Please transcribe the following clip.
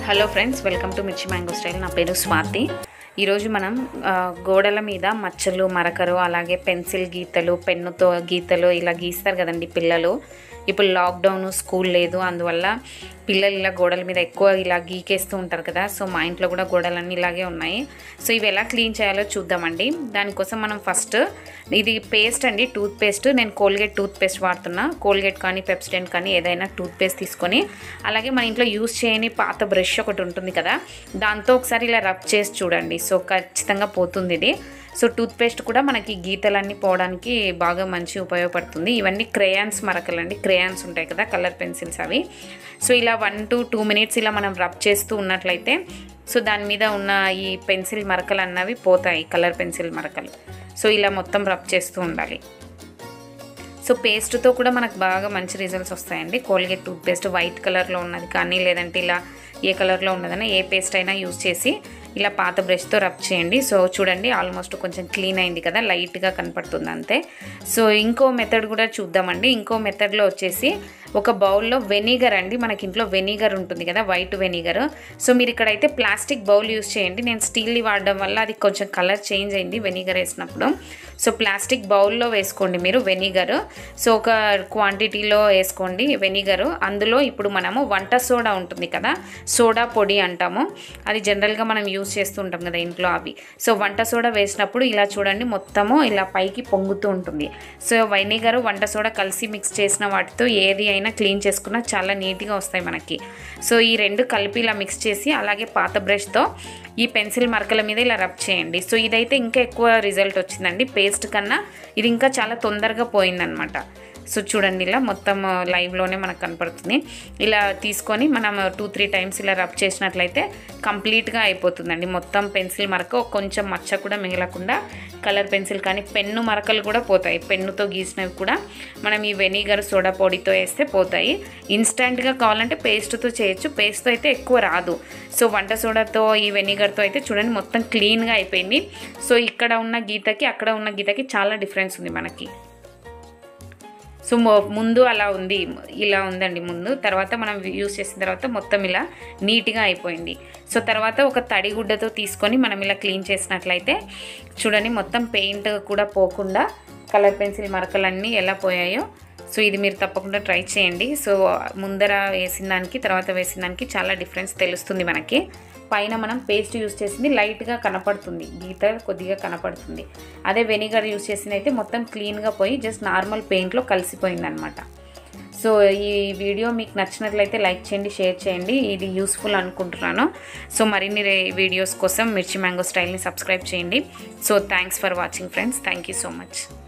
hello friends welcome to Mirchi mango style నా పేరు స్వాతి ఈరోజు మనం ఆ, గోడల మీద మచ్చలు మరకలు అలాగే పెన్సిల్ గీతలు పెన్నుతో గీతలు ఇలా గీస్తారు కదండి పిల్లలు ఇప్పుడు లాక్డౌన్ స్కూల్ లేదు అందువల్ల పిల్లలు ఇలా గోడల మీద ఎక్కువ ఇలా గీకేస్తూ ఉంటారు కదా సో మా ఇంట్లో కూడా గోడలన్నీ ఇలాగే ఉన్నాయి సో ఇవి ఎలా క్లీన్ చేయాలో చూద్దామండి దానికోసం మనం ఫస్ట్ ఇది పేస్ట్ అండి టూత్ పేస్ట్ నేను కోల్గేట్ టూత్ పేస్ట్ వాడుతున్నా కోల్గేట్ కానీ పెప్సిడెంట్ కానీ ఏదైనా టూత్ పేస్ట్ తీసుకొని అలాగే మన ఇంట్లో యూస్ చేయని పాత బ్రష్ ఒకటి ఉంటుంది కదా దాంతో ఒకసారి ఇలా రబ్ చేసి చూడండి సో ఖచ్చితంగా పోతుంది ఇది సో టూత్ పేస్ట్ కూడా మనకి గీతలన్నీ పోవడానికి బాగా మంచి ఉపయోగపడుతుంది ఇవన్నీ క్రేయాన్స్ మరకలండి క్రేయాన్స్ ఉంటాయి కదా కలర్ పెన్సిల్స్ అవి సో ఇలా వన్ టు టూ మినిట్స్ ఇలా మనం రబ్ చేస్తూ ఉన్నట్లయితే సో దాని మీద ఉన్న ఈ పెన్సిల్ మరకలు అన్నవి పోతాయి కలర్ పెన్సిల్ మరకలు సో ఇలా మొత్తం రబ్ చేస్తూ ఉండాలి సో పేస్ట్తో కూడా మనకు బాగా మంచి రిజల్ట్స్ వస్తాయండి కోల్గేట్ టూత్ పేస్ట్ వైట్ కలర్లో ఉన్నది కానీ లేదంటే ఇలా ఏ కలర్లో ఉన్నదన్నా ఏ పేస్ట్ అయినా యూస్ చేసి ఇలా పాత బ్రష్తో రబ్ చేయండి సో చూడండి ఆల్మోస్ట్ కొంచెం క్లీన్ అయింది కదా లైట్గా కనపడుతుంది అంతే సో ఇంకో మెథడ్ కూడా చూద్దామండి ఇంకో మెథడ్లో వచ్చేసి ఒక బౌల్లో వెనిగర్ అండి మనకి ఇంట్లో వెనిగర్ ఉంటుంది కదా వైట్ వెనిగర్ సో మీరు ఇక్కడైతే ప్లాస్టిక్ బౌల్ యూస్ చేయండి నేను స్టీల్ని వాడడం వల్ల అది కొంచెం కలర్ చేంజ్ అయింది వెనిగర్ వేసినప్పుడు సో ప్లాస్టిక్ బౌల్లో వేసుకోండి మీరు వెనిగర్ సో ఒక క్వాంటిటీలో వేసుకోండి వెనిగర్ అందులో ఇప్పుడు మనము వంట సోడా ఉంటుంది కదా సోడా పొడి అంటాము అది జనరల్గా మనం యూస్ చేస్తూ ఉంటాం కదా ఇంట్లో అవి సో వంట సోడా వేసినప్పుడు ఇలా చూడండి మొత్తము ఇలా పైకి పొంగుతూ ఉంటుంది సో వెనిగర్ వంట సోడా కలిసి మిక్స్ చేసిన వాటితో ఏది అయినా క్లీన్ చేసుకున్నా చాలా నీట్గా వస్తాయి మనకి సో ఈ రెండు కలిపి ఇలా మిక్స్ చేసి అలాగే పాత బ్రష్తో ఈ పెన్సిల్ మరకల మీద ఇలా రబ్ చేయండి సో ఇదైతే ఇంకా ఎక్కువ రిజల్ట్ వచ్చిందండి పేస్ట్ కన్నా ఇది ఇంకా చాలా తొందరగా పోయిందనమాట సో చూడండి ఇలా మొత్తం లైవ్లోనే మనకు కనపడుతుంది ఇలా తీసుకొని మనం టూ త్రీ టైమ్స్ ఇలా రబ్ చేసినట్లయితే కంప్లీట్గా అయిపోతుందండి మొత్తం పెన్సిల్ మరక కొంచెం మచ్చ కూడా మిగలకుండా కలర్ పెన్సిల్ కానీ పెన్ను మరకలు కూడా పోతాయి పెన్నుతో గీసినవి కూడా మనం ఈ వెనిగర్ సోడా పొడితో వేస్తే పోతాయి ఇన్స్టెంట్గా కావాలంటే పేస్ట్తో చేయొచ్చు పేస్ట్తో అయితే ఎక్కువ రాదు సో వంట సోడాతో ఈ వెనిగర్తో అయితే చూడండి మొత్తం క్లీన్గా అయిపోయింది సో ఇక్కడ ఉన్న గీతకి అక్కడ ఉన్న గీతకి చాలా డిఫరెన్స్ ఉంది మనకి సో మొ- ముందు అలా ఉంది ఇలా ఉందండి ముందు తర్వాత మనం యూస్ చేసిన తర్వాత మొత్తం ఇలా నీట్గా అయిపోయింది సో తర్వాత ఒక తడిగుడ్డతో తీసుకొని మనం ఇలా క్లీన్ చేసినట్లయితే చూడండి మొత్తం పెయింట్ కూడా పోకుండా కలర్ పెన్సిల్ మరకలన్నీ ఎలా పోయాయో సో ఇది మీరు తప్పకుండా ట్రై చేయండి సో ముందర వేసిన దానికి తర్వాత వేసిన దానికి చాలా డిఫరెన్స్ తెలుస్తుంది మనకి పైన మనం పేస్ట్ యూస్ చేసింది లైట్గా కనపడుతుంది గీత కొద్దిగా కనపడుతుంది అదే వెనిగర్ యూస్ చేసింది అయితే మొత్తం క్లీన్గా పోయి జస్ట్ నార్మల్ పెయింట్లో కలిసిపోయింది అనమాట సో ఈ వీడియో మీకు నచ్చినట్లయితే లైక్ చేయండి షేర్ చేయండి ఇది యూస్ఫుల్ అనుకుంటున్నాను సో మరిన్ని రే- వీడియోస్ కోసం మిర్చి మ్యాంగో స్టైల్ని సబ్స్క్రైబ్ చేయండి so thanks for watching friends thank you so much